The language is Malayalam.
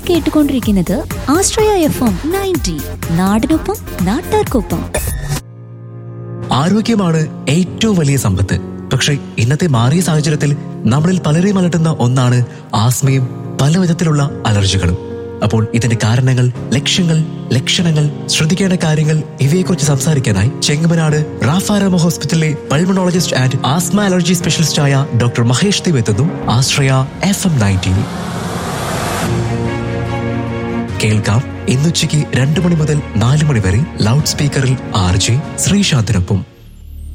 കേട്ടുകൊണ്ടിരിക്കുന്നത് ആശ്രയ എഫ് എം നയൻറ്റി നാടിനൊപ്പം നാട്ടാർക്കൊപ്പം ആരോഗ്യമാണ് ഏറ്റവും വലിയ സമ്പത്ത് പക്ഷെ ഇന്നത്തെ മാറിയ സാഹചര്യത്തിൽ നമ്മളിൽ പലരെയും അലട്ടുന്ന ഒന്നാണ് ആസ്മയും പല വിധത്തിലുള്ള അലർജികളും അപ്പോൾ ഇതിന്റെ കാരണങ്ങൾ ലക്ഷ്യങ്ങൾ ലക്ഷണങ്ങൾ ശ്രദ്ധിക്കേണ്ട കാര്യങ്ങൾ ഇവയെക്കുറിച്ച് സംസാരിക്കാനായി ചെങ്ങമനാട് റാഫാരാമ ഹോസ്പിറ്റലിലെ പൾമണോളജിസ്റ്റ് ആൻഡ് ആസ്മ അലർജി സ്പെഷ്യലിസ്റ്റായ ഡോക്ടർ മഹേഷ് ദേവ് എത്തുന്നു ആശ്രയ എഫ് എം നയൻറ്റീൻ കേൾക്കാം ഇന്നുച്ചയ്ക്ക് രണ്ടു മണി മുതൽ നാല് മണി വരെ ലൗഡ് സ്പീക്കറിൽ ആർ ജെ ശ്രീശാന്തിനൊപ്പം